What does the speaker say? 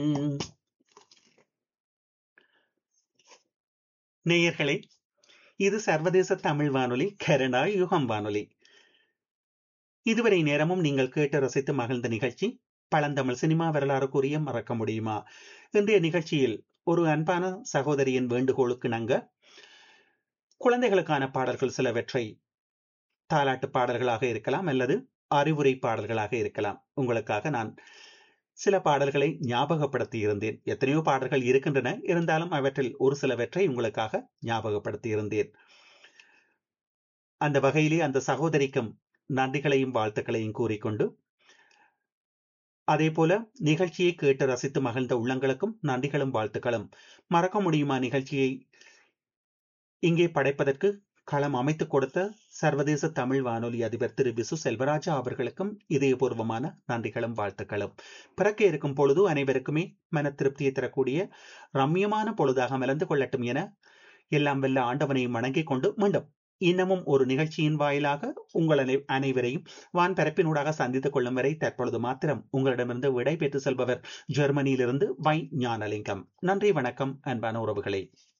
நேயர்களே இது சர்வதேச தமிழ் வானொலி கனடா யுகம் வானொலி இதுவரை நேரமும் நீங்கள் கேட்டு ரசித்து மகிழ்ந்த நிகழ்ச்சி பழந்தமிழ் சினிமா வரலாறு கூறிய மறக்க முடியுமா இன்றைய நிகழ்ச்சியில் ஒரு அன்பான சகோதரியின் வேண்டுகோளுக்கு நங்க குழந்தைகளுக்கான பாடல்கள் சிலவற்றை தாலாட்டு பாடல்களாக இருக்கலாம் அல்லது அறிவுரை பாடல்களாக இருக்கலாம் உங்களுக்காக நான் சில பாடல்களை ஞாபகப்படுத்தி இருந்தேன் எத்தனையோ பாடல்கள் இருக்கின்றன இருந்தாலும் அவற்றில் ஒரு சிலவற்றை உங்களுக்காக ஞாபகப்படுத்தி இருந்தேன் அந்த வகையிலே அந்த சகோதரிக்கும் நன்றிகளையும் வாழ்த்துக்களையும் கூறிக்கொண்டு அதே போல நிகழ்ச்சியை கேட்டு ரசித்து மகிழ்ந்த உள்ளங்களுக்கும் நன்றிகளும் வாழ்த்துக்களும் மறக்க முடியுமா நிகழ்ச்சியை இங்கே படைப்பதற்கு களம் அமைத்துக் கொடுத்த சர்வதேச தமிழ் வானொலி அதிபர் திரு விசு செல்வராஜா அவர்களுக்கும் இதயபூர்வமான நன்றிகளும் வாழ்த்துக்களும் பிறக்க இருக்கும் பொழுது அனைவருக்குமே மன திருப்தியை தரக்கூடிய ரம்யமான பொழுதாக மலர்ந்து கொள்ளட்டும் என எல்லாம் வெல்ல ஆண்டவனையும் வணங்கிக் கொண்டு மீண்டும் இன்னமும் ஒரு நிகழ்ச்சியின் வாயிலாக உங்கள் அனைவரையும் வான் பரப்பினூடாக சந்தித்துக் கொள்ளும் வரை தற்பொழுது மாத்திரம் உங்களிடமிருந்து விடை பெற்று செல்பவர் ஜெர்மனியிலிருந்து வை ஞானலிங்கம் நன்றி வணக்கம் அன்பான உறவுகளே